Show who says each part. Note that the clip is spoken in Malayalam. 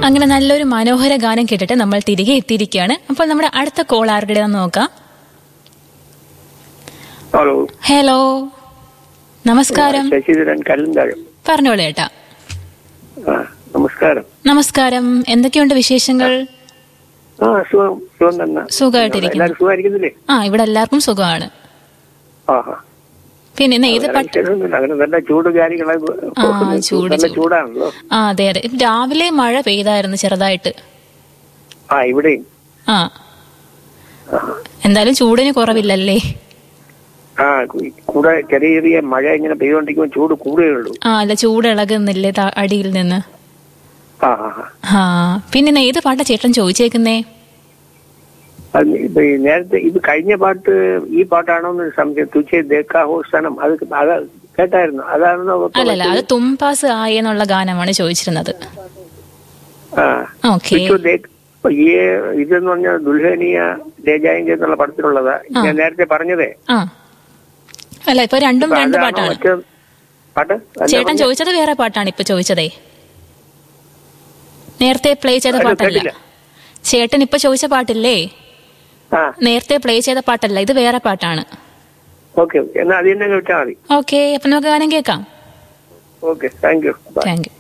Speaker 1: അങ്ങനെ നല്ലൊരു മനോഹര ഗാനം കേട്ടിട്ട് നമ്മൾ തിരികെ എത്തിയിരിക്കുകയാണ് അപ്പോൾ നമ്മുടെ അടുത്ത കോൾ ആരുടെയാന്ന് നോക്കാം
Speaker 2: ഹലോ
Speaker 1: ഹലോ നമസ്കാരം
Speaker 2: ശശിധരൻ കല്ലുംതാഴം
Speaker 1: പറഞ്ഞോളൂ ഏട്ടാ
Speaker 2: ആ നമസ്കാരം
Speaker 1: നമസ്കാരം എന്തൊക്കെയുണ്ട് വിശേഷങ്ങൾ
Speaker 2: ആ സുഖം സുഖം തന്നെ
Speaker 1: സുഖമായിട്ടിരിക്കുന്നു.
Speaker 2: എല്ലാവരും സുഖമായിരിക്കുന്നില്ലേ
Speaker 1: ആ ഇവിടെ എല്ലാവർക്കും സുഖമാണ്
Speaker 2: ആഹാ
Speaker 1: പിന്നെ ഇന്ന് ഏത്
Speaker 2: വേറെ
Speaker 1: പാട്ട്
Speaker 2: വിശേഷമൊന്നുമില്ല. അങ്ങനെ നല്ല ചൂട് കാര്യങ്ങളൊക്കെ
Speaker 1: ആ, ചൂട്,
Speaker 2: നല്ല
Speaker 1: ചൂട്.
Speaker 2: ചൂടാണല്ലോ
Speaker 1: ആ അതെ അതെ രാവിലെ മഴ പെയ്തായിരുന്നു ചെറുതായിട്ട്
Speaker 2: ആ ഇവിടെയും
Speaker 1: ആ എന്തായാലും ചൂടിന് കുറവില്ലല്ലേ
Speaker 2: ആ കു- കൂടെ ചെറിയ ചെറിയ മഴ ഇങ്ങനെ പെയ്തുകൊണ്ടിരിക്കുമ്പോൾ ചൂട് കൂടുകയുള്ളൂ
Speaker 1: ആ അല്ല ചൂട് ഇളകുന്നില്ലേ താ- അടിയിൽ നിന്ന്
Speaker 2: ആ ആ ആ.
Speaker 1: ആ പിന്നെ ഇന്ന് ഏത് പാട്ടാ ചേട്ടൻ ചോദിച്ചേക്കുന്നേ
Speaker 2: അത് ഇപ്പൊ ഈ നേരത്തെ ഇത് കഴിഞ്ഞ പാട്ട് ഈ പാട്ടാണോ എന്ന് സംശയം തുച്ഛ ദേക്കാഹോ സ്ഥാനം അത് അത് കേട്ടായിരുന്നു അതാണെന്നോ
Speaker 1: അല്ലല്ല അത് തുംപാസ് ആയി എന്നുള്ള ഗാനമാണ് ചോദിച്ചിരുന്നത്
Speaker 2: ആ
Speaker 1: ഓക്കെ
Speaker 2: തുച്ഛോ ദേഖ് ഇപ്പൊ ഈ ഇതെന്ന് പറഞ്ഞാൽ ദുൽഹനിയ ലേജായെങ്കിൽ എന്നുള്ള പടത്തിലുള്ളതാ ഞാൻ നേരത്തെ പറഞ്ഞതേ
Speaker 1: ആ അല്ല ഇപ്പൊ രണ്ടും
Speaker 2: ഇപ്പൊ
Speaker 1: രണ്ട്
Speaker 2: അതാണോ
Speaker 1: പാട്ടാണ്
Speaker 2: മറ്റേ പാട്ട് അല്ല
Speaker 1: ചേട്ടൻ
Speaker 2: പറഞ്ഞെ?
Speaker 1: ചോദിച്ചത് വേറെ പാട്ടാണ് ഇപ്പൊ ചോദിച്ചതേ നേരത്തെ പ്ലേ ചെയ്ത
Speaker 2: അല്ല,
Speaker 1: പാട്ടല്ല
Speaker 2: കേട്ടില്ല.
Speaker 1: ചേട്ടൻ ഇപ്പൊ ചോദിച്ച പാട്ടില്ലേ
Speaker 2: ആ
Speaker 1: നേരത്തെ പ്ലേ ചെയ്ത പാട്ടല്ല ഇത് വേറെ പാട്ടാണ്
Speaker 2: ഓക്കെ ഓക്കെ എന്നാ അത് തന്നെ വിട്ടാൽ മതി
Speaker 1: ഓക്കെ അപ്പൊ നമുക്ക് ഗാനം കേൾക്കാം
Speaker 2: okay thank you bye
Speaker 1: thank U